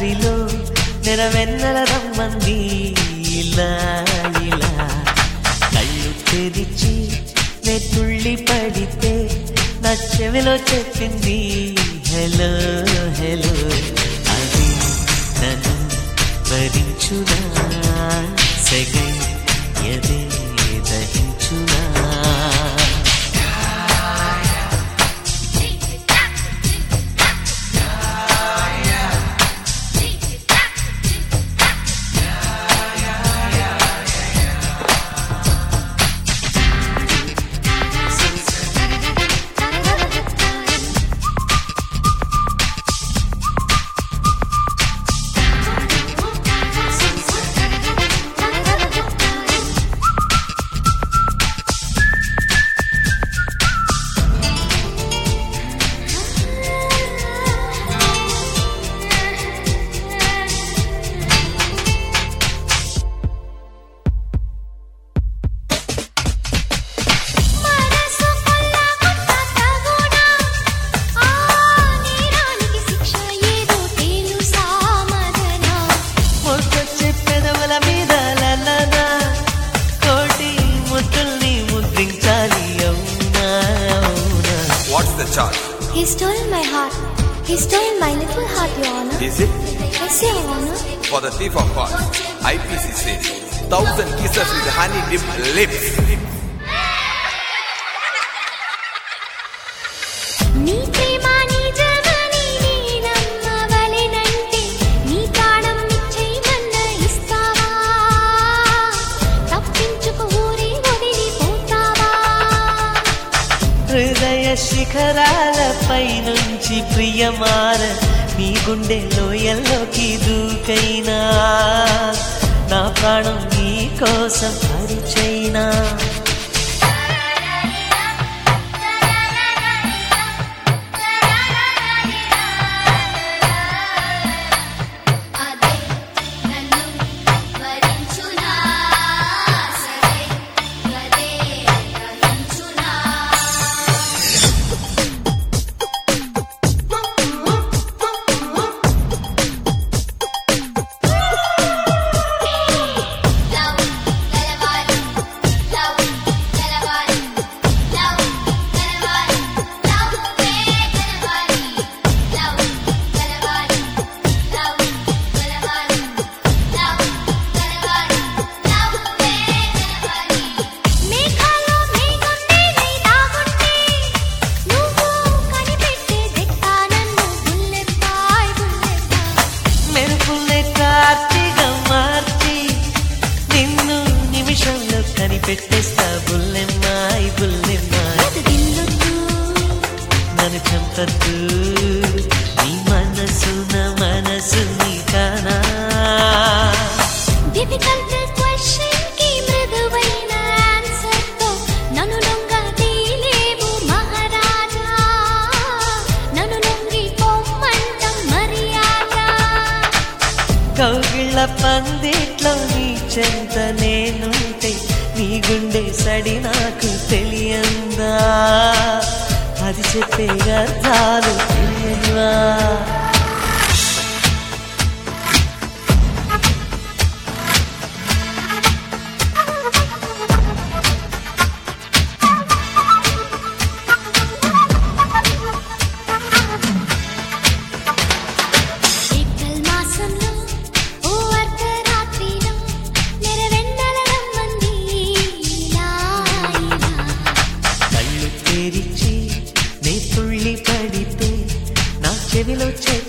రాత్రిలో నెరవెన్నెల రమ్మంది ఇలా ఇలా కళ్ళు తెరిచి నే తుళ్ళి పడితే నా చెవిలో చెప్పింది హలో హలో అది నన్ను భరించునా సెగై ఎదే దహించునా మనసు కొల్లగొట్ట తగునా ఆ నేరానికి శిక్ష ఏదో తెలుసా మదనా మొగ్గొచ్చే పెదవుల మీద లలనా కోటి ముద్దుల్ని ముద్రించాలి అవునా అవునా What's the charge? He stole my heart. He stole my little heart, Your Honor. Is it Yes, Your Honor. for the thief of hearts? IPC says thousand kisses with honey dipped lips. నీ ప్రేమ నిజమని నేనమ్మవలెనంటే నీ ప్రాణం నిశ్చయమన్న ఇస్తావా తప్పించుకు ఊరి వదిలిపోతావా హృదయ శిఖరాలపై నుంచి ప్రియమార నీ గుండె లోయల్లోకి దూకైనా నా ప్రాణం నీ కోసం పరిచైనా అదే నన్ను వరించునా సరే గదే గ్రహించునా లవ్ గలవాలి లవ్ గలవాలి లవ్ గలవాలి లవ్ మే గలవాలి లవ్ గలవాలి లవ్ గలవాలి లవ్ గలవాలి లవ్ మే గలవాలి మేఘాలో మేఘం నేనై దాగుంటే నువ్వు కనిపెట్టే దిట్టా నన్ను బుల్లెత్తాయ్ బుల్లెత్తాయ్ మెరుపులే కార్తీగా మార్చి నిన్ను నిమిషంలో కనిపెట్టేస్తా బుల్లెమ్మాయి బుల్లెమ్మాయి అది దిల్లొద్దు నన్ను చంపద్దు నీ మనసు నా మనసు నీ కానా డిఫికల్ట్ క్వశ్చన్ కి మృదువైన ఆన్సర్ తో నన్ను లొంగ తీలేవు మహారాజా నన్ను లొంగి పొమ్మంటం మర్యాద కౌగిళ్ళ పందిట్లో నీ చెంత నేనుంటే నీ గుండె సడి నాకు తెలియందా అది చెప్పే అర్థాలు తెలియదువా ఏప్రిల్ మాసంలో ఓ అర్ధరాత్రిలో నెరవెన్నెల రమ్మంది ఇలా ఇలా కళ్ళు తెరిచి నే తుళ్ళి పడితే నా చెవిలో చె